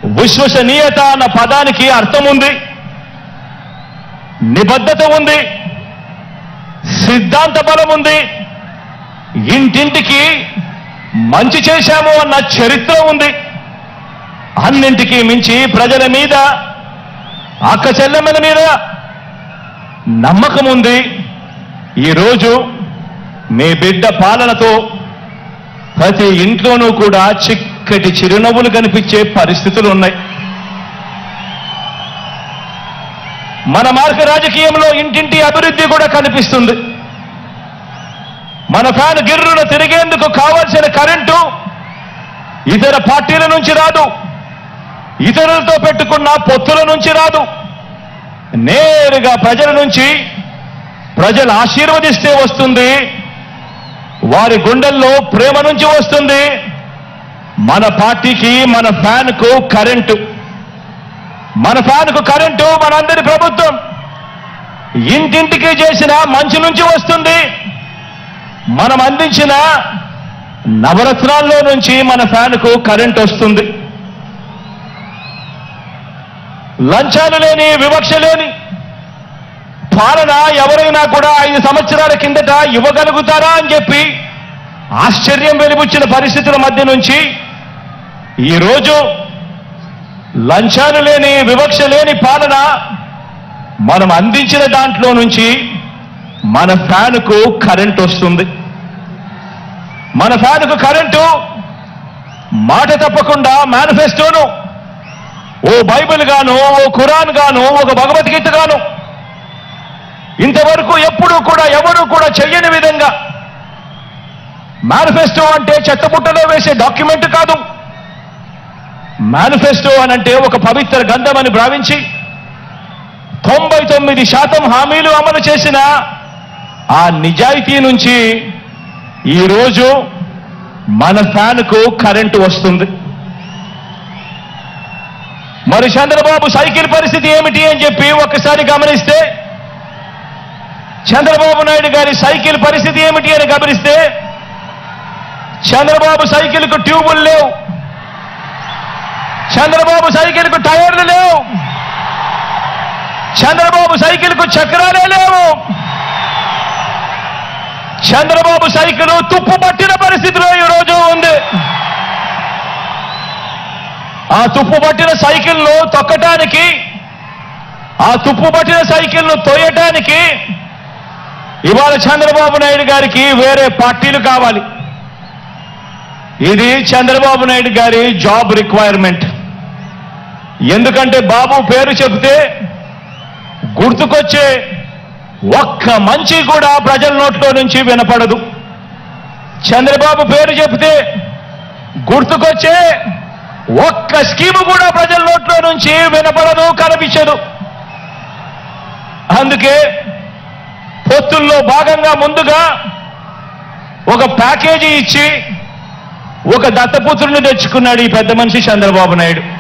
విశ్వసనీయత అన్న పదానికి అర్థం ఉంది నిబద్ధత ఉంది సిద్ధాంత బలం ఉంది ఇంటింటికి మంచి చేశాము అన్న చరిత్ర ఉంది అన్నింటికి మించి ప్రజల మీద అక్క చెల్లెమ్మల మీద నమ్మకం ఉంది ఈరోజు మీ బిడ్డ పాలనతో ప్రతి ఇంట్లోనూ కూడా చిక్కటి చిరునవ్వులు కనిపించే పరిస్థితులు ఉన్నాయి మన మార్గ రాజకీయంలో ఇంటింటి అభివృద్ధి కూడా కనిపిస్తుంది మన ఫ్యాన్ గిర్రున తిరిగేందుకు కావాల్సిన కరెంటు ఇతర పార్టీల నుంచి రాదు ఇతరులతో పెట్టుకున్న పొత్తుల నుంచి రాదు నేరుగా ప్రజల నుంచి ప్రజలు ఆశీర్వదిస్తే వస్తుంది వారి గుండెల్లో ప్రేమ నుంచి వస్తుంది మన పార్టీకి మన ఫ్యాన్కు కరెంటు మన ఫ్యాన్కు కరెంటు మనందరి ప్రభుత్వం ఇంటింటికి చేసిన మంచి నుంచి వస్తుంది మనం అందించిన నవరత్నాల్లో నుంచి మన ఫ్యాన్కు కరెంట్ వస్తుంది లంచాలు లేని వివక్ష లేని పాలన ఎవరైనా కూడా ఐదు సంవత్సరాల కిందట ఇవ్వగలుగుతారా అని చెప్పి ఆశ్చర్యం వెలిబుచ్చిన పరిస్థితుల మధ్య నుంచి ఈరోజు లంచాలు లేని వివక్ష లేని పాలన మనం అందించిన దాంట్లో నుంచి మన ఫ్యాన్కు కరెంట్ వస్తుంది మన ఫ్యాన్కు కరెంటు మాట తప్పకుండా మేనిఫెస్టోను ఓ బైబిల్ గాను ఓ ఖురాన్ గాను ఒక భగవద్గీత గాను ఇంతవరకు ఎప్పుడూ కూడా ఎవరు కూడా చెయ్యని విధంగా మేనిఫెస్టో అంటే చెత్తబుట్టలో వేసే డాక్యుమెంట్ కాదు మేనిఫెస్టో అనంటే ఒక పవిత్ర గంధం అని భావించి తొంభై తొమ్మిది శాతం హామీలు అమలు చేసిన ఆ నిజాయితీ నుంచి ఈరోజు మన ఫ్యాన్కు కరెంటు వస్తుంది మరి చంద్రబాబు సైకిల్ పరిస్థితి ఏమిటి అని చెప్పి ఒక్కసారి గమనిస్తే చంద్రబాబు నాయుడు గారి సైకిల్ పరిస్థితి ఏమిటి అని గమనిస్తే చంద్రబాబు సైకిల్కు ట్యూబులు లేవు చంద్రబాబు సైకిల్కు టైర్లు లేవు చంద్రబాబు సైకిల్కు చక్రాలే లేవు చంద్రబాబు సైకిల్ తుప్పు పట్టిన పరిస్థితిలో ఈ రోజు ఉంది ఆ తుప్పు పట్టిన సైకిల్ను తొక్కటానికి ఆ తుప్పు పట్టిన సైకిల్ను తోయటానికి ఇవాళ చంద్రబాబు నాయుడు గారికి వేరే పార్టీలు కావాలి ఇది చంద్రబాబు నాయుడు గారి జాబ్ రిక్వైర్మెంట్ ఎందుకంటే బాబు పేరు చెబితే గుర్తుకొచ్చే ఒక్క మంచి కూడా ప్రజల నోట్లో నుంచి వినపడదు చంద్రబాబు పేరు చెబితే గుర్తుకొచ్చే ఒక్క స్కీము కూడా ప్రజల నోట్లో నుంచి వినపడదు కనిపించదు అందుకే పొత్తుల్లో భాగంగా ముందుగా ఒక ప్యాకేజీ ఇచ్చి ఒక దత్తపుత్రుని తెచ్చుకున్నాడు ఈ పెద్ద మనిషి చంద్రబాబు నాయుడు